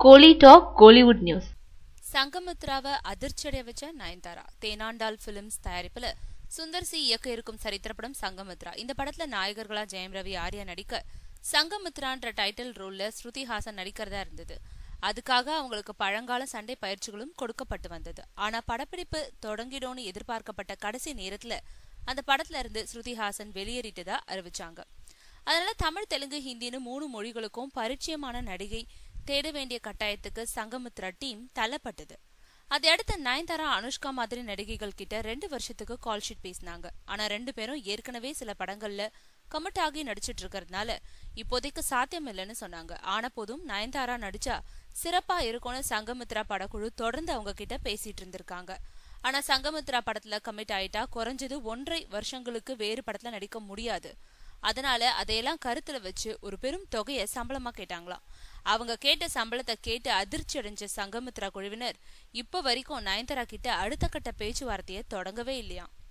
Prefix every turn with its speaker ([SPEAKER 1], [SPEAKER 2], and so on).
[SPEAKER 1] கோலி talk Kollywood news
[SPEAKER 2] சங்கமித்ராவை அதிர்ச்சியடைய வச்ச நயன்தாரா தேனாண்டால் பிலிம்ஸ் தயாரிப்புல சுந்தர் சி இயக்க இருக்கும் சரித்திரப்படம் சங்கமித்ரா இந்த படத்துல நாயகர்களா ஜெயம் ரவி ஆர்யா நடிக்க சங்கமித்ரான்ற டைட்டில் ரோல்ல ஸ்ருதி ஹாசன் நடிக்கிறதா இருந்தது அதுக்காக அவங்களுக்கு பழங்கால சண்டை பயிற்சிகளும் கொடுக்கப்பட்டு வந்தது ஆனா படப்பிடிப்பு தொடங்கிடும்னு எதிர்பார்க்கப்பட்ட கடைசி நேரத்துல அந்த படத்துல இருந்து ஸ்ருதி ஹாசன் வெளியேறிட்டதா அறிவிச்சாங்க அதனால தமிழ் தெலுங்கு ஹிந்தின்னு மூணு மொழிகளுக்கும் பரிச்சயமான நடிகை தேட வேண்டிய கட்டாயத்துக்கு சங்கமித்ரா டீம் தள்ளப்பட்டது அதை அடுத்து நயன்தாரா அனுஷ்கா மாதிரி நடிகைகள் கிட்ட ரெண்டு வருஷத்துக்கு கால் ஷீட் பேசினாங்க ஆனா ரெண்டு பேரும் ஏற்கனவே சில படங்கள்ல கமிட் ஆகி நடிச்சிட்டு இருக்கிறதுனால இப்போதைக்கு சாத்தியம் இல்லைன்னு சொன்னாங்க ஆன போதும் நயன்தாரா நடிச்சா சிறப்பா இருக்கும்னு சங்கமித்ரா படக்குழு தொடர்ந்து அவங்க கிட்ட பேசிட்டு இருந்திருக்காங்க ஆனா சங்கமித்ரா படத்துல கமிட் ஆயிட்டா குறைஞ்சது ஒன்றரை வருஷங்களுக்கு வேறு படத்துல நடிக்க முடியாது அதனால அதையெல்லாம் கருத்துல வச்சு ஒரு பெரும் தொகையை சம்பளமா கேட்டாங்களாம் அவங்க கேட்ட சம்பளத்தை கேட்டு அதிர்ச்சி அடைஞ்ச சங்கமித்ரா குழுவினர் இப்ப வரைக்கும் நயன்தாரா கிட்ட அடுத்த கட்ட பேச்சுவார்த்தையை தொடங்கவே இல்லையாம்